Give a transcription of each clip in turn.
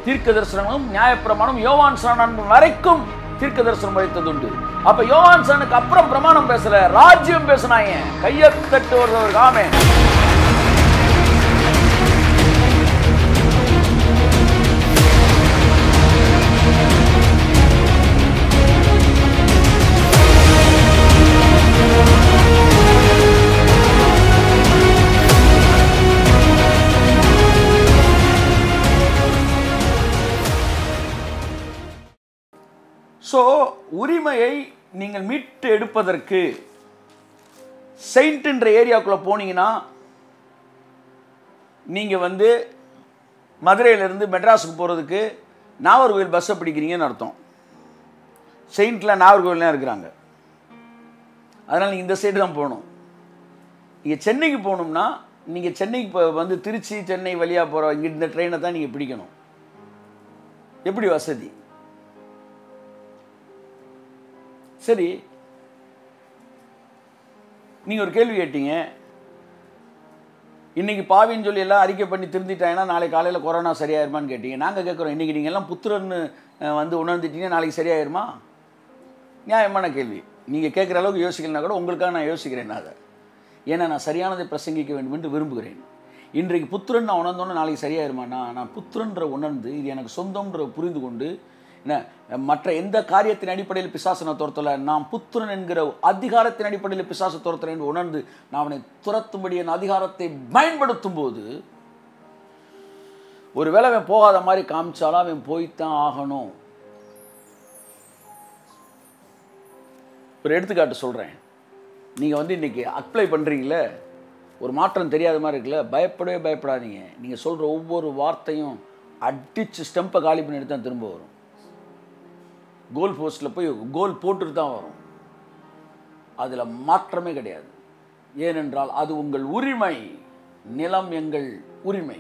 தீர்க்க தரிசனமும் நியாயப்பிரமாணம் யோவான் சாணன் வரைக்கும் தீர்க்க தரிசனம் உரைத்ததுண்டு அப்ப யோவான் சானுக்கு அப்புறம் பிரமாணம் பேசல ராஜ்யம் பேசினாங்க கையை தட்டு வருவதற்கு ஆமே ஸோ உரிமையை நீங்கள் மீட்டு எடுப்பதற்கு செயின்ட்ன்ற ஏரியாவுக்குள்ளே போனீங்கன்னா நீங்கள் வந்து மதுரையிலேருந்து மெட்ராஸுக்கு போகிறதுக்கு நாகர்கோவில் பஸ்ஸை பிடிக்கிறீங்கன்னு அர்த்தம் செயின்ட்டில் நாகர்கோவில்லாம் இருக்கிறாங்க அதனால் நீங்கள் இந்த சைடு தான் போகணும் நீங்கள் சென்னைக்கு போகணும்னா நீங்கள் சென்னைக்கு இப்போ வந்து திருச்சி சென்னை வழியாக போகிற இங்கே இந்த ட்ரெயினை தான் நீங்கள் பிடிக்கணும் எப்படி வசதி சரி நீங்கள் ஒரு கேள்வி கேட்டீங்க இன்னைக்கு பாவின்னு சொல்லி எல்லாம் அறிக்கை பண்ணி திருந்திட்டாங்கன்னா நாளைக்கு காலையில் கொரோனா சரியாயிருமான்னு கேட்டீங்க நாங்கள் கேட்குறோம் இன்னைக்கு நீங்கள் எல்லாம் புத்திரன்னு அஹ், வந்து உணர்ந்துட்டீங்க நாளைக்கு சரியாயிருமா நியாயமான கேள்வி நீங்கள் கேட்குற அளவுக்கு யோசிக்கலனா கூட உங்களுக்காக நான் யோசிக்கிறேன் நான் அதை ஏன்னா நான் சரியானதை பிரசங்கிக்க வேண்டும் என்று விரும்புகிறேன் இன்றைக்கு புத்திரன் நான் உணர்ந்தோன்னே நாளைக்கு சரியாயிருமாண்ணா நான் புத்திரன்ற உணர்ந்து இது எனக்கு சொந்தம்ன்ற புரிந்து கொண்டு என்ன மற்ற எந்த காரியத்தின் அடிப்படையில் பிசாசனை துரத்தல நான் புத்திரன் என்கிற அதிகாரத்தின் அடிப்படையில் பிசாசை துரத்துறேன் என்று உணர்ந்து நான் அவனை துரத்தும்படி என் அதிகாரத்தை பயன்படுத்தும் போது ஒருவேளை அவன் போகாத மாதிரி காமிச்சாலும் அவன் போய்த்தான் ஆகணும் ஒரு எடுத்துக்காட்டு சொல்கிறேன் நீங்கள் வந்து இன்றைக்கி அப்ளை பண்ணுறீங்களே ஒரு மாற்றம் தெரியாத மாதிரி இருக்குல்ல பயப்படவே பயப்படாதீங்க நீங்கள் சொல்கிற ஒவ்வொரு வார்த்தையும் அடித்து ஸ்டெம்பை காலி பண்ணிட்டு தான் திரும்ப வரும் கோல் போஸ்ட்டில் போய் கோல் போட்டுட்டு தான் வரும் அதில் மாற்றமே கிடையாது ஏனென்றால் அது உங்கள் உரிமை நிலம் எங்கள் உரிமை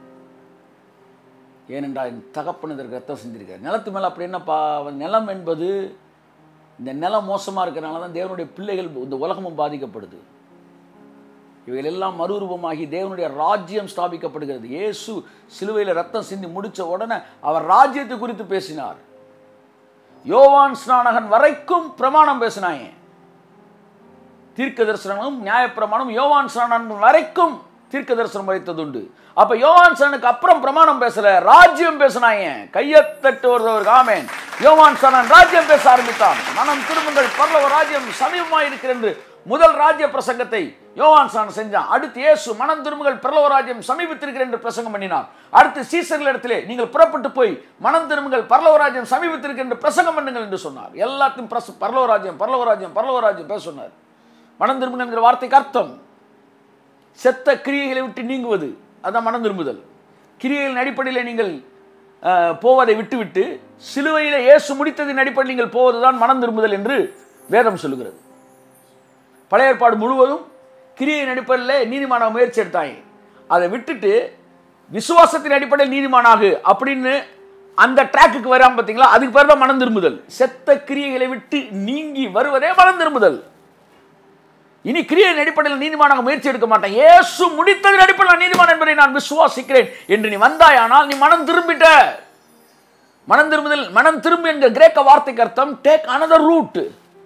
ஏனென்றால் என் தகப்பன் இதற்கு ரத்தம் செஞ்சிருக்கார் நிலத்து மேலே அப்படி என்னப்பா நிலம் என்பது இந்த நிலம் மோசமாக இருக்கிறனால தான் தேவனுடைய பிள்ளைகள் இந்த உலகமும் பாதிக்கப்படுது இவைகள் எல்லாம் மறுரூபமாகி தேவனுடைய ராஜ்யம் ஸ்தாபிக்கப்படுகிறது இயேசு சிலுவையில் ரத்தம் சிந்தி முடிச்ச உடனே அவர் ராஜ்யத்தை குறித்து பேசினார் யோவான் ஸ்நானகன் வரைக்கும் பிரமாணம் பேசினாங்க தீர்க்க தரிசனமும் நியாயப்பிரமாணம் யோவான் ஸ்நானகன் வரைக்கும் தீர்க்க தரிசனம் வைத்ததுண்டு அப்ப யோவான் ஸ்நானுக்கு அப்புறம் பிரமாணம் பேசல ராஜ்யம் பேசினாங்க கையத்தட்டு வருவதற்கு ஆமேன் யோவான் ஸ்நானன் ராஜ்யம் பேச ஆரம்பித்தான் மனம் திரும்புங்கள் பரலவ ராஜ்யம் சமீபமாக இருக்கிறது முதல் ராஜ்ய பிரசங்கத்தை யோவான் ஸ்நானன் செஞ்சான் அடுத்து இயேசு மனம் திரும்புங்கள் பரலவ ராஜ்யம் சமீபத்திருக்கிற என்று பிரசங்கம் பண்ணினார் அடுத்து சீசர்கள் இடத்திலே நீங்கள் புறப்பட்டு போய் மனம் திரும்புங்கள் பரலவ ராஜ்யம் சமீபத்திற்கு என்று பிரசங்கம் பண்ணுங்கள் என்று சொன்னார் எல்லாத்தையும் பிரச பரலவ ராஜ்யம் பரலவ ராஜ்யம் பரலவ ராஜ்யம் பேச சொன்னார் மனம் திரும்புங்கள் என்கிற வார்த்தைக்கு அர்த்தம் செத்த கிரியைகளை விட்டு நீங்குவது அதான் மனம் திரும்புதல் கிரியைகளின் அடிப்படையில் நீங்கள் அஹ், போவதை விட்டுவிட்டு சிலுவையில் இயேசு முடித்ததின் அடிப்படையில் நீங்கள் போவதுதான் மனம் திரும்புதல் என்று வேதம் சொல்லுகிறது பழைய ஏற்பாடு முழுவதும் கிரியையின் அடிப்படையில் நீதிமான முயற்சி எடுத்தாங்க அதை விட்டுட்டு விசுவாசத்தின் அடிப்படையில் நீதிமானாகு அப்படின்னு அந்த ட்ராக்குக்கு வராம பார்த்தீங்களா அதுக்கு பேர் தான் மனம் திரும்புதல் செத்த கிரியைகளை விட்டு நீங்கி வருவதே மனம் திரும்புதல் இனி கிரியையின் அடிப்படையில் நீதிமானாக முயற்சி எடுக்க மாட்டேன் இயேசு முடித்ததின் அடிப்படையில் நான் நீதிமான் என்பதை நான் விசுவாசிக்கிறேன் என்று நீ வந்தாயானால் நீ மனம் திரும்பிட்ட மனம் திரும்புதல் மனம் திரும்பு என்கிற கிரேக்க வார்த்தைக்கு அர்த்தம் டேக் another ரூட்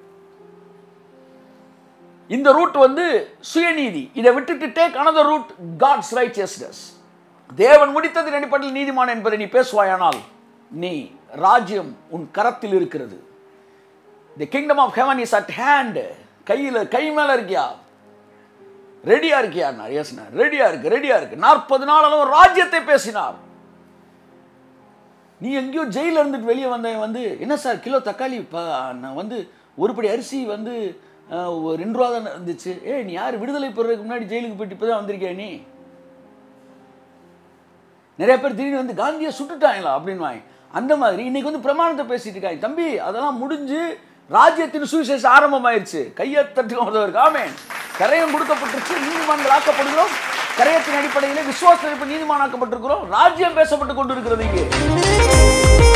இந்த ரூட் வந்து சுயநீதி இதை விட்டுட்டு take another route God's righteousness தேவன் முடித்ததின் அடிப்படையில் நீதிமான் என்பதை நீ பேசுவாயானால் நீ ராஜ்யம் உன் கரத்தில் இருக்கிறது the kingdom of heaven is at hand கையில் கை மேல இருக்கியா ரெடியா இருக்கியா எஸ் ரெடியா இருக்கு ரெடியா இருக்கு நாற்பது நாள் அளவு ராஜ்யத்தை பேசினார் நீ எங்கேயோ ஜெயில இருந்துட்டு வெளியே வந்தவன் வந்து என்ன சார் கிலோ தக்காளி ப- நான் வந்து ஒருபடி அரிசி வந்து அஹ், ஒரு ரெண்டு ரூபா தான் இருந்துச்சு ஏய் நீ யார் விடுதலை பெறதுக்கு முன்னாடி ஜெயிலுக்கு போயிட்டு இப்போ தான் வந்திருக்கியா நீ நிறைய பேர் திடீர்னு வந்து காந்தியை சுட்டுட்டாங்களா அப்படின்னு அந்த மாதிரி இன்னைக்கு வந்து பிரமாணத்தை பேசிட்டு இருக்காங்க தம்பி அதெல்லாம் முடிஞ்சு ராஜ்யத்தின் சுவிசேஷம் ஆரம்பமாயிருச்சு கையை தட்டுவதற்கு ஆமேன் கரையம் கொடுக்கப்பட்டுருச்சு நீதிமான்கள் ஆக்கப்படுகிறோம் கரையத்தின் அடிப்படையில் விசுவாச நீதிமானாக்கப்பட்டிருக்கிறோம் ராஜ்யம் பேசப்பட்டு கொண்டிருக்கிறது இங்கே